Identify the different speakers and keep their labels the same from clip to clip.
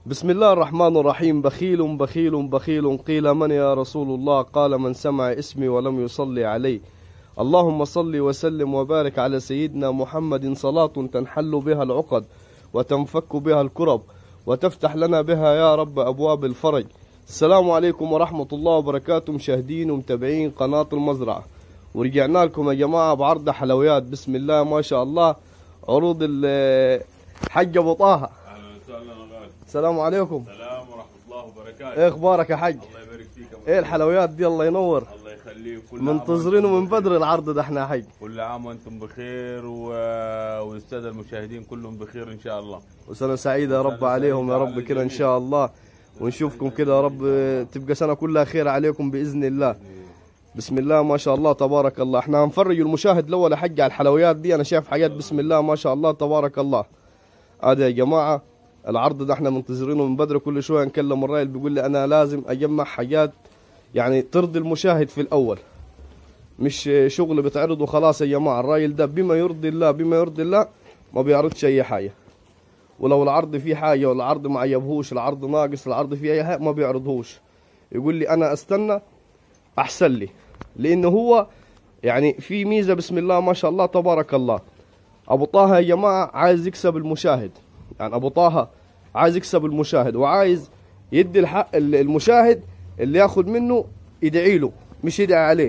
Speaker 1: بسم الله الرحمن الرحيم بخيل بخيل بخيل قيل من يا رسول الله قال من سمع اسمي ولم يصلي علي اللهم صل وسلم وبارك على سيدنا محمد صلاة تنحل بها العقد وتنفك بها الكرب وتفتح لنا بها يا رب أبواب الفرج السلام عليكم ورحمة الله وبركاته مشاهدين ومتابعين قناة المزرعة ورجعنا لكم يا جماعة بعرض حلويات بسم الله ما شاء الله عروض الحج أبو طه
Speaker 2: اهلا وسهلا غالي
Speaker 1: السلام عليكم
Speaker 2: السلام ورحمه الله وبركاته
Speaker 1: ايه اخبارك يا حج
Speaker 2: الله يبارك فيك يا
Speaker 1: ايه الحلويات دي الله ينور
Speaker 2: الله يخليك كل
Speaker 1: منتظرينه
Speaker 2: عام
Speaker 1: من بدر العرض ده احنا يا حج
Speaker 2: كل عام وانتم بخير و... والساده المشاهدين كلهم بخير ان شاء الله
Speaker 1: وسنة سعيدة يا رب
Speaker 2: سنة
Speaker 1: عليهم يا
Speaker 2: سعيدة
Speaker 1: رب
Speaker 2: على
Speaker 1: كده ان
Speaker 2: الجميع.
Speaker 1: شاء الله ونشوفكم كده يا رب تبقى سنة كلها خير عليكم بإذن الله بسم الله ما شاء الله تبارك الله احنا هنفرج المشاهد الاول يا حج على الحلويات دي انا شايف حاجات بسم الله ما شاء الله تبارك الله هذا يا جماعة العرض ده احنا منتظرينه من بدري كل شوية نكلم الراجل بيقول لي انا لازم اجمع حاجات يعني ترضي المشاهد في الاول مش شغل بتعرض وخلاص يا جماعة الراجل ده بما يرضي الله بما يرضي الله ما بيعرضش اي حاجة ولو العرض فيه حاجة ولا العرض ما عجبهوش العرض ناقص العرض فيه اي حاجة ما بيعرضهوش يقول لي انا استنى احسن لي لانه هو يعني في ميزة بسم الله ما شاء الله تبارك الله ابو طه يا جماعة عايز يكسب المشاهد يعني ابو طه عايز يكسب المشاهد وعايز يدي الحق المشاهد اللي ياخد منه يدعي له مش يدعي عليه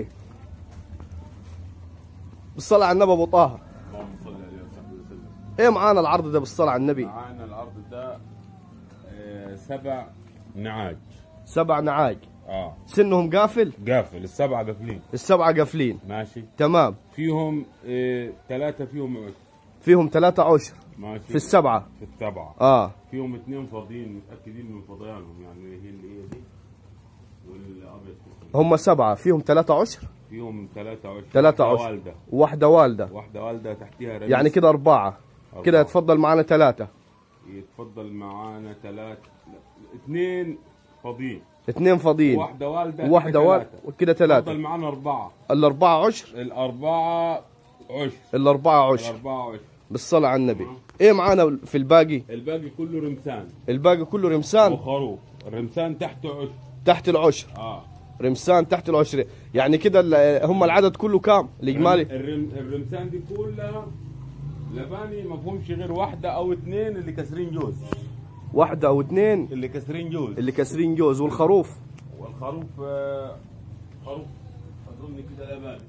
Speaker 1: بالصلاة على النبي ابو طه
Speaker 2: اللهم صل عليه وصحبه وسلم
Speaker 1: ايه معانا العرض ده بالصلاة على النبي
Speaker 2: معانا العرض ده آه، سبع نعاج
Speaker 1: سبع نعاج
Speaker 2: اه
Speaker 1: سنهم قافل
Speaker 2: قافل السبعه قافلين
Speaker 1: السبعة قافلين
Speaker 2: ماشي
Speaker 1: تمام
Speaker 2: فيهم آه، ثلاثه فيهم عشر
Speaker 1: فيهم ثلاثة عشر
Speaker 2: ماشي
Speaker 1: في السبعة
Speaker 2: في السبعه
Speaker 1: اه
Speaker 2: فيهم اثنين فاضيين متاكدين من فضيانهم يعني هي اللي هي دي والابيض
Speaker 1: هم سبعة فيهم ثلاثة عشر
Speaker 2: فيهم ثلاثة عشر
Speaker 1: ثلاثة
Speaker 2: واحدة
Speaker 1: عشر.
Speaker 2: والدة
Speaker 1: واحدة والدة
Speaker 2: واحدة والدة تحتها رئيس
Speaker 1: يعني كده أربعة كده
Speaker 2: أربعة.
Speaker 1: يتفضل معانا ثلاثة
Speaker 2: يتفضل معانا ثلاث اثنين فاضيين
Speaker 1: اثنين فاضيين
Speaker 2: واحدة والدة
Speaker 1: واحدة
Speaker 2: كده
Speaker 1: والدة
Speaker 2: ثلاثة.
Speaker 1: وكده
Speaker 2: يتفضل
Speaker 1: ثلاثة
Speaker 2: معانا أربعة
Speaker 1: الأربعة عشر
Speaker 2: الأربعة عشر
Speaker 1: الأربعة عشر
Speaker 2: الأربعة عشر
Speaker 1: بالصلاة على النبي إيه معانا في الباقي
Speaker 2: الباقي كله رمسان
Speaker 1: الباقي كله رمسان
Speaker 2: وخروف الرمسان تحته عشر
Speaker 1: تحت العشر
Speaker 2: اه
Speaker 1: رمسان تحت العشر يعني كده ال- هم العدد كله كام الإجمالي
Speaker 2: الرم... الرمسان دي كلها لباني ما فيهمش غير واحدة أو اثنين اللي كاسرين جوز
Speaker 1: واحدة أو اثنين
Speaker 2: اللي كاسرين جوز
Speaker 1: اللي كاسرين جوز والخروف
Speaker 2: والخروف آه، خروف اظن كده لباني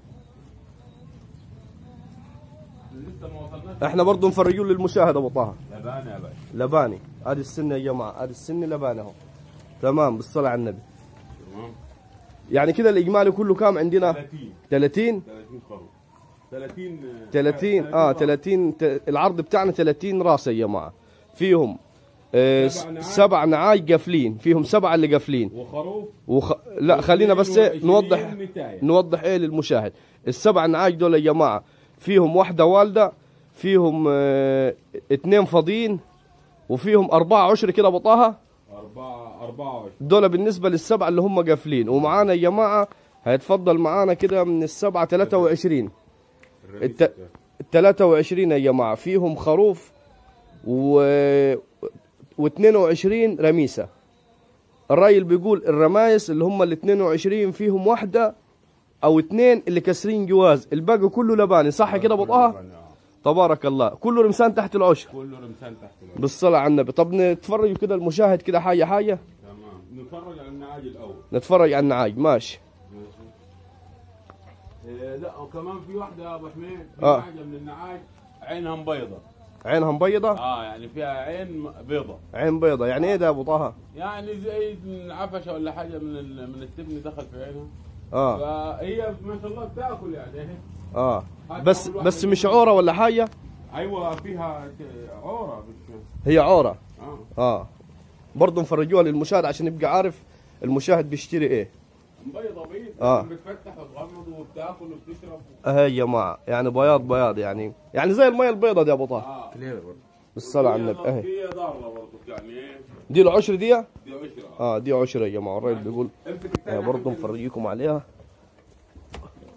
Speaker 2: لسه ما وصلناش
Speaker 1: احنا برضه نفرجوا للمشاهد ابو طه
Speaker 2: لباني يا باشا
Speaker 1: لباني ادي السن يا جماعه ادي السن لباني اهو تمام بالصلاه على النبي
Speaker 2: تمام
Speaker 1: يعني كده الاجمالي كله كام عندنا
Speaker 2: 30
Speaker 1: 30
Speaker 2: 30 خروف 30 آه،
Speaker 1: 30 اه 30 ت- العرض بتاعنا 30 راس يا جماعه فيهم آه
Speaker 2: سبع نعاج.
Speaker 1: سبع نعاج قافلين فيهم سبعه اللي قافلين
Speaker 2: وخروف
Speaker 1: وخ... لا خلينا بس إيه
Speaker 2: 22
Speaker 1: نوضح
Speaker 2: نتاية.
Speaker 1: نوضح ايه للمشاهد السبع نعاج دول يا جماعه فيهم واحده والده فيهم آه اثنين فاضيين وفيهم أربعة عشر كده ابو طه
Speaker 2: أربعة 24
Speaker 1: دول بالنسبة للسبعة اللي هم قافلين ومعانا يا جماعة هيتفضل معانا كده من السبعة 23
Speaker 2: الرئيس
Speaker 1: الت... ال 23 يا جماعة فيهم خروف و و 22 رميسة الراجل بيقول الرمايس اللي هم ال 22 فيهم واحدة أو اثنين اللي كاسرين جواز الباقي كله لباني صح كده أبو طه؟
Speaker 2: آه.
Speaker 1: تبارك الله كله رمسان تحت العشر
Speaker 2: كله رمسان تحت الأرض.
Speaker 1: بالصلاة على النبي طب نتفرجوا كده المشاهد كده حاجة حاجة
Speaker 2: تمام نتفرج على النعاج الأول
Speaker 1: نتفرج على النعاج ماشي
Speaker 2: ماشي إيه، لا وكمان في واحدة يا أبو حميد في
Speaker 1: آه.
Speaker 2: نعجة من النعاج عينها مبيضة
Speaker 1: عينها مبيضة
Speaker 2: اه يعني فيها عين بيضة
Speaker 1: عين بيضة يعني ايه ده يا ابو طه
Speaker 2: يعني زي العفشه ولا حاجه من ال- من التبن دخل في عينها
Speaker 1: اه
Speaker 2: فهي ما شاء الله بتاكل يعني
Speaker 1: اه بس بس مش عورة ولا حاجة
Speaker 2: ايوه فيها ك- عوره مش
Speaker 1: هي عورة
Speaker 2: اه
Speaker 1: اه برضه نفرجوها للمشاهد عشان يبقى عارف المشاهد بيشتري ايه
Speaker 2: بيضه بيض
Speaker 1: آه.
Speaker 2: بتفتح وتغمض وبتاكل وبتشرب
Speaker 1: اهي يا جماعة يعني بياض بياض يعني يعني زي المية البيضة دي يا ابو طه
Speaker 2: اه
Speaker 1: بالصلاة على النبي اهي
Speaker 2: هي ضاره برضه يعني ايه
Speaker 1: دي العشر دي
Speaker 2: دي عشره
Speaker 1: اه دي عشرة يا جماعة الراجل بيقول
Speaker 2: امسك
Speaker 1: آه
Speaker 2: الثاني
Speaker 1: برضه نفرجيكم عليها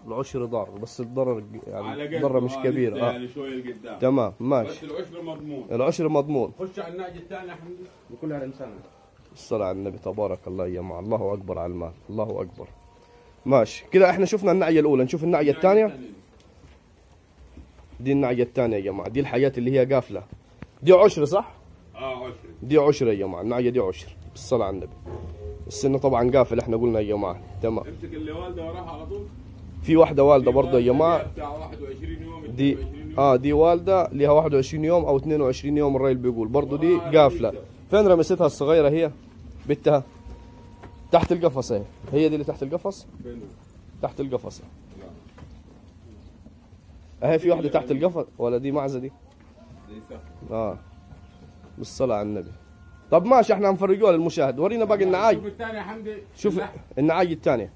Speaker 1: العشر ضار بس الضرر
Speaker 2: على
Speaker 1: يعني
Speaker 2: قد
Speaker 1: ضرر مش
Speaker 2: آه،
Speaker 1: كبير
Speaker 2: لسه
Speaker 1: اه
Speaker 2: يعني شويه لقدام
Speaker 1: تمام
Speaker 2: بس
Speaker 1: ماشي
Speaker 2: العشر مضمون
Speaker 1: العشر مضمون
Speaker 2: خش على الناجي الثاني يا حمدي وكل على الانسان
Speaker 1: الصلاة على النبي تبارك الله يا جماعة الله أكبر على المال الله أكبر ماشي كده احنا شفنا النعية الأولى نشوف النعية الثانية دي النعية الثانية يا جماعة دي الحياة اللي هي قافلة دي عشر صح؟
Speaker 2: اه عشر
Speaker 1: دي عشر يا جماعة النعية دي عشر بالصلاة على النبي السن طبعا قافل احنا قلنا يا جماعة تمام
Speaker 2: امسك اللي والده وراها على طول
Speaker 1: في واحدة والدة برضه يا جماعة
Speaker 2: بتاع 21 يوم
Speaker 1: دي
Speaker 2: 22 يوم
Speaker 1: اه دي والدة ليها 21 يوم او 22 يوم الراجل بيقول برضه دي قافلة فين رمستها الصغيرة هي بنتها تحت القفص اهي هي دي اللي تحت القفص
Speaker 2: فين؟
Speaker 1: تحت القفص
Speaker 2: لا.
Speaker 1: اهي في واحدة تحت القفص ولا دي معزة دي
Speaker 2: زي سهل.
Speaker 1: اه بالصلاة على النبي طب ماشي احنا هنفرجوها للمشاهد ورينا باقي النعاج
Speaker 2: شوف الثاني يا حمدي
Speaker 1: شوف
Speaker 2: لا.
Speaker 1: النعاج الثانية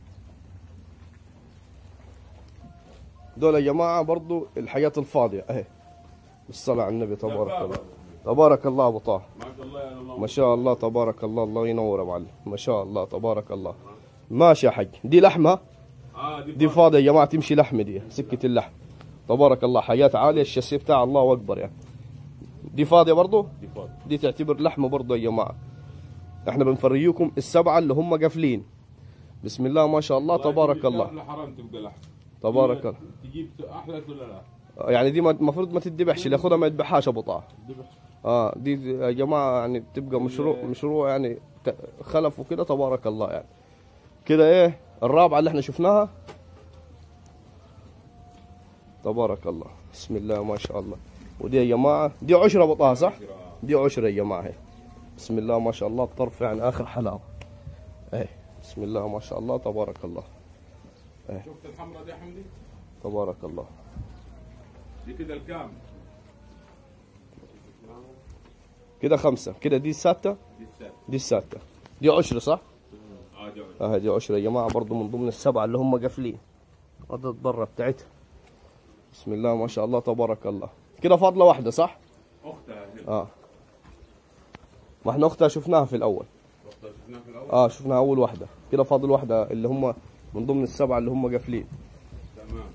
Speaker 1: دول يا جماعة برضو الحياة الفاضية اهي بالصلاة على النبي تبارك الله تبارك الله ابو طه
Speaker 2: ما شاء الله يا الله
Speaker 1: ما شاء الله تبارك الله الله ينور يا معلم ما شاء الله تبارك الله ماشي يا حج دي لحمة
Speaker 2: اه دي,
Speaker 1: دي فاضية يا جماعة تمشي لحمة دي سكة اللحم تبارك الله حياة عالية الشاسيه بتاع الله أكبر يعني دي فاضية برضو
Speaker 2: دي فاضي
Speaker 1: دي تعتبر لحمة برضو يا جماعة احنا بنفرجيكم السبعة اللي هم قافلين بسم الله ما شاء الله تبارك الله
Speaker 2: لا حرام تبقى لحم
Speaker 1: تبارك الله
Speaker 2: تجيب احلى ولا لا؟
Speaker 1: يعني دي ما- المفروض ما تذبحش اللي ياخذها ما يذبحهاش ابو طه
Speaker 2: ذبح.
Speaker 1: اه دي يا جماعه يعني بتبقى مشروع مشروع يعني ت- خلف وكده تبارك الله يعني كده ايه الرابعه اللي احنا شفناها تبارك الله بسم الله ما شاء الله ودي يا جماعه دي عشره ابو طه صح؟ دي عشره يا جماعه هي بسم الله ما شاء الله الطرف يعني اخر حلاوه ايه بسم الله ما شاء الله تبارك الله
Speaker 2: شفت الحمراء دي يا حمدي؟
Speaker 1: تبارك الله
Speaker 2: دي كده الكام
Speaker 1: كده خمسه كده دي السادسه
Speaker 2: دي السادسة
Speaker 1: دي السادسه دي عشره صح؟
Speaker 2: اه جوي
Speaker 1: اه دي عشرة يا جماعة برضو من ضمن السبعة اللي هم قافلين هذا الضرة بتاعتها بسم الله ما شاء الله تبارك الله كده فاضلة واحدة صح؟
Speaker 2: اختها هنا
Speaker 1: اه ما احنا اختها شفناها في الأول
Speaker 2: اختها شفناها في الاول
Speaker 1: اه شفناها أول واحدة كده فاضل واحدة اللي هم من ضمن السبعة اللي هم قافلين
Speaker 2: تمام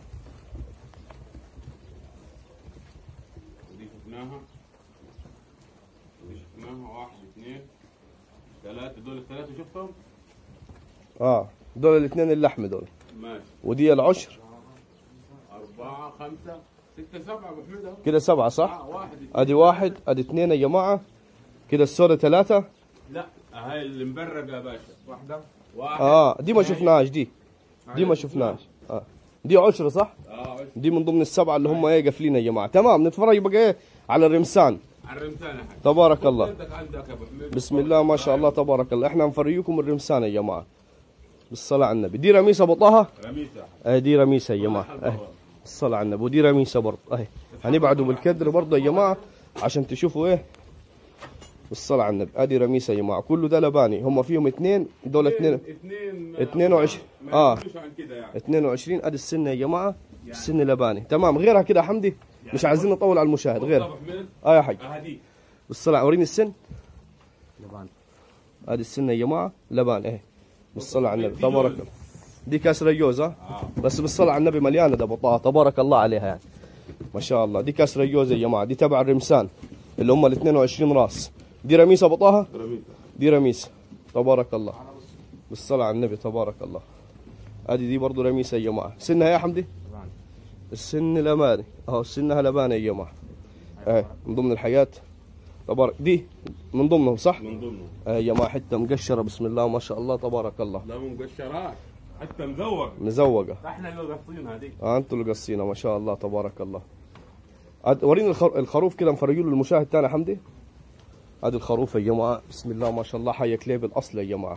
Speaker 2: ودي شفناها ودي شفناها واحد اثنين ثلاثة دول الثلاثة شفتهم؟
Speaker 1: اه دول الاثنين اللحم دول
Speaker 2: ماشي
Speaker 1: ودي العشر
Speaker 2: أربعة خمسة ستة سبعة أبو حميد أهو
Speaker 1: كده سبعة صح؟
Speaker 2: آه، واحد اثنين
Speaker 1: ادي واحد ادي اثنين يا جماعة كده السودة ثلاثة
Speaker 2: لا هاي اللي مبرقة يا باشا واحدة واحد
Speaker 1: اه دي ما
Speaker 2: هاي-
Speaker 1: شفناهاش دي دي ما شفناهاش اه دي عشرة صح؟
Speaker 2: اه عش-
Speaker 1: دي من ضمن السبعة اللي هم ايه قافلين يا جماعة تمام نتفرج بقى ايه على الرمسان
Speaker 2: على الرمسان يا حاج
Speaker 1: تبارك الله
Speaker 2: عندك عندك يا ابو حميد
Speaker 1: بسم الله ما شاء الله تبارك الله احنا هنفرجيكم الرمسان يا جماعة بالصلاة على النبي دي رميسة ابو طه
Speaker 2: رميسة
Speaker 1: اه دي رميسة يا جماعة اه الصلاة على النبي ودي رميسة برضه اهي هنبعدوا بالكدر برضه يا جماعة عشان تشوفوا ايه بالصلاة على النبي ادي رميسة يا جماعة كله ده لباني هم فيهم اثنين دول اثنين
Speaker 2: اثنين
Speaker 1: 22.
Speaker 2: ما
Speaker 1: آه.
Speaker 2: يقولوش عن كده يعني
Speaker 1: 22 ادي السن يا جماعة السن لباني تمام غيرها كده حمدي مش عايزين نطول على المشاهد
Speaker 2: غير
Speaker 1: غيرها
Speaker 2: ابو حميد
Speaker 1: اه يا حاج
Speaker 2: هذيك
Speaker 1: بالصلاة وريني السن
Speaker 3: لبان
Speaker 1: هذه السنة يا جماعة لبان ايه بالصلاة على النبي
Speaker 2: دي
Speaker 1: تبارك
Speaker 2: جوز.
Speaker 1: الله دي كاسرة جوز ها
Speaker 2: اه
Speaker 1: بس بالصلاة على النبي مليانة ده بطاها تبارك الله عليها يعني ما شاء الله دي كاسرة جوز يا جماعة دي تبع الرمسان اللي هم ال 22 راس دي رميسة بطاها
Speaker 2: رميسة
Speaker 1: دي رميسة تبارك الله بالصلاة على النبي تبارك الله هذه دي برضو رميسة يا جماعة سنها يا حمدي
Speaker 3: لبان
Speaker 1: السن لباني اهو سنها لباني يا جماعة ايه من ضمن الحياة تبارك دي من ضمنهم صح؟
Speaker 2: من ضمنه
Speaker 1: آه يا ما حته مقشره بسم الله ما شاء الله تبارك الله
Speaker 2: لا مو مقشرات حتى مزوق
Speaker 1: مزوقه
Speaker 2: احنا اللي قاصين هذيك
Speaker 1: آه انتوا اللي قصينا ما شاء الله تبارك الله عاد وريني الخر... الخروف كده نفرجوا له المشاهد تاني يا حمدي هذا الخروف يا جماعه بسم الله ما شاء الله حي كليب الاصل يا جماعه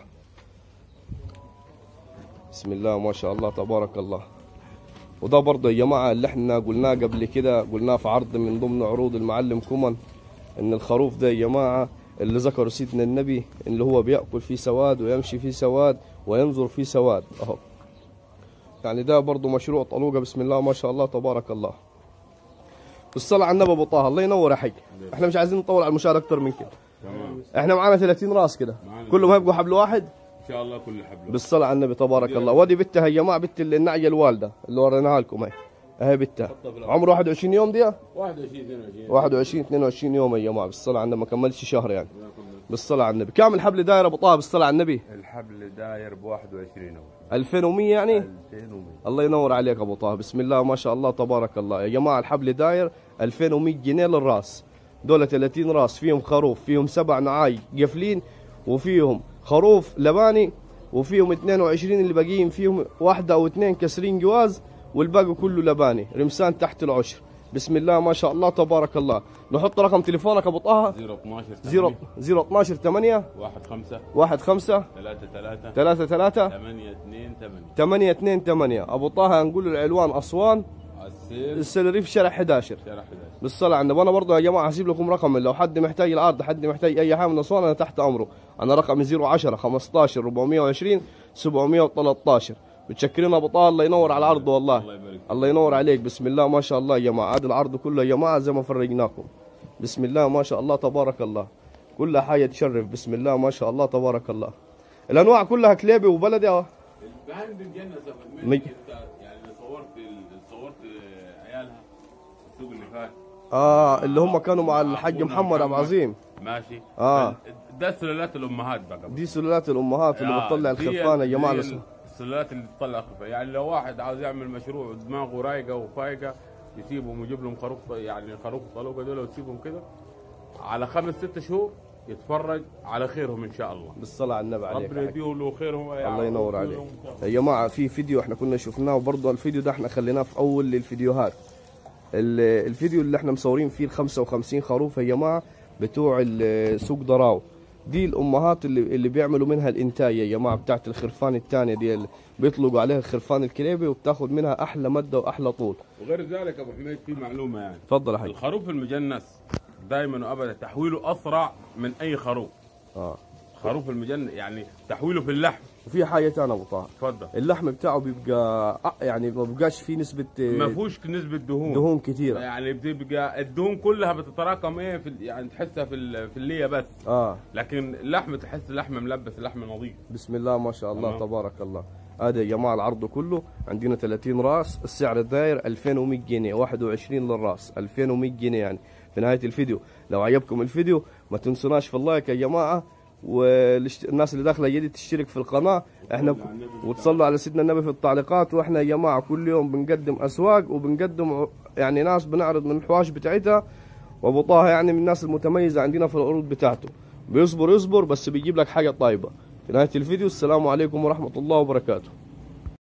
Speaker 1: بسم الله ما شاء الله تبارك الله وده برضه يا جماعه اللي احنا قلناه قبل كده قلناه في عرض من ضمن عروض المعلم كومن ان الخروف ده يا جماعه اللي ذكره سيدنا النبي اللي هو بياكل فيه سواد ويمشي فيه سواد وينظر فيه سواد اهو يعني ده برضه مشروع طلوقه بسم الله ما شاء الله تبارك الله بالصلاة على النبي ابو طه الله ينور يا حي احنا مش عايزين نطول على المشاهد اكتر من كده
Speaker 2: تمام
Speaker 1: احنا معانا 30 راس كده
Speaker 2: معانا.
Speaker 1: كلهم هيبقوا حبل واحد
Speaker 2: ان شاء الله كل حبل
Speaker 1: بالصلاة على النبي تبارك الله ودي بنتها يا جماعة بنت النعية الوالدة اللي وريناها لكم اهي اهي بنتها عمره 21 يوم دي
Speaker 2: 21 22
Speaker 1: 21 22 يوم يا جماعة بالصلاة على النبي ما كملش شهر يعني بالصلاة على النبي كم الحبل داير ابو طه بالصلاة على النبي
Speaker 2: الحبل داير ب 21 اول
Speaker 1: 2100 يعني
Speaker 2: 2100
Speaker 1: الله ينور عليك ابو طه بسم الله ما شاء الله تبارك الله يا جماعه الحبل داير 2100 جنيه للراس دول 30 راس فيهم خروف فيهم سبع نعاي قفلين وفيهم خروف لباني وفيهم 22 اللي باقيين فيهم واحده او اثنين كسرين جواز والباقي كله لباني رمسان تحت العشر بسم الله ما شاء الله تبارك الله نحط رقم تليفونك ابو طه
Speaker 2: 012
Speaker 1: 0 012 8
Speaker 2: 1 5
Speaker 1: 1 5
Speaker 2: 3 3
Speaker 1: 3 3
Speaker 2: 8 2 8
Speaker 1: 8 2 8 ابو طه نقول له العنوان اسوان
Speaker 2: السيل
Speaker 1: السلري في شارع 11
Speaker 2: شارع 11
Speaker 1: بالصلاة على النبي انا برضه يا جماعه هسيب لكم رقم لو حد محتاج العرض حد محتاج اي حاجه من اسوان انا تحت امره انا رقمي 010 15 420 713 متشكرين ابو طه الله ينور على العرض والله
Speaker 2: الله يبارك
Speaker 1: الله ينور عليك بسم الله ما شاء الله يا جماعه هذا العرض كله يا جماعه زي ما فرجناكم بسم الله ما شاء الله تبارك الله كلها حاجه تشرف بسم الله ما شاء الله تبارك الله الانواع كلها كليبي وبلدي أهو.
Speaker 2: البهند الجنة سافرت
Speaker 1: مي-
Speaker 2: يعني صورت صورت عيالها السوق اللي فات
Speaker 1: اه اللي هم كانوا مع الحاج
Speaker 2: أبونا
Speaker 1: محمد ابو عظيم
Speaker 2: ماشي
Speaker 1: آه.
Speaker 2: ده سلالات الامهات بقى
Speaker 1: دي سلالات الامهات اللي
Speaker 2: آه،
Speaker 1: بتطلع
Speaker 2: دي-
Speaker 1: الخرفان يا جماعه
Speaker 2: دي
Speaker 1: الاسم-
Speaker 2: السلالات اللي تطلع خرفان يعني لو واحد عاوز يعمل مشروع ودماغه رايقه وفايقه يسيبهم ويجيب لهم خروف يعني خروف طلوقه دول ويسيبهم كده على خمس ست شهور يتفرج على خيرهم ان شاء الله
Speaker 1: بالصلاة على النبي عليك
Speaker 2: ربنا
Speaker 1: حاج.
Speaker 2: يديه له خيرهم
Speaker 1: الله ينور عليك يا جماعة في فيديو احنا كنا شفناه وبرضه الفيديو ده احنا خليناه في اول الفيديوهات ال- الفيديو اللي احنا مصورين فيه ال 55 خروف يا جماعة بتوع ال- سوق ضراو دي الامهات اللي اللي بيعملوا منها الانتاج يا جماعة بتاعت الخرفان الثانية دي اللي بيطلقوا عليها الخرفان الكليبي وبتاخد منها احلى مدة واحلى طول
Speaker 2: وغير ذلك ابو حميد في معلومه يعني
Speaker 1: تفضل يا حاج
Speaker 2: الخروف المجنس دائما وابدا تحويله اسرع من اي خروف
Speaker 1: اه
Speaker 2: خروف المجنس يعني تحويله في اللحم
Speaker 1: وفي حاجة ثانية ابو طه
Speaker 2: تفضل
Speaker 1: اللحم بتاعه بيبقى آه، يعني ما بيبقاش فيه نسبة
Speaker 2: ما
Speaker 1: آه،
Speaker 2: فيهوش نسبه دهون
Speaker 1: دهون كتيرة
Speaker 2: يعني بتبقى الدهون كلها بتتراكم ايه في ال- يعني تحسها في ال- في الليه بس
Speaker 1: اه
Speaker 2: لكن اللحم تحس اللحم ملبس اللحم نظيف
Speaker 1: بسم الله ما شاء الله
Speaker 2: تمام.
Speaker 1: تبارك الله هذا يا جماعه العرض كله عندنا 30 راس السعر الداير 2100 جنيه 21 للراس 2100 جنيه يعني في نهايه الفيديو لو عجبكم الفيديو ما تنسوناش في اللايك يا جماعه والناس اللي داخله جديد تشترك في القناه احنا وتصلوا على سيدنا النبي في التعليقات واحنا يا جماعه كل يوم بنقدم اسواق وبنقدم يعني ناس بنعرض من الحواش بتاعتها وابو طه يعني من الناس المتميزه عندنا في العروض بتاعته بيصبر يصبر بس بيجيب لك حاجه طيبه في نهايه الفيديو السلام عليكم ورحمه الله وبركاته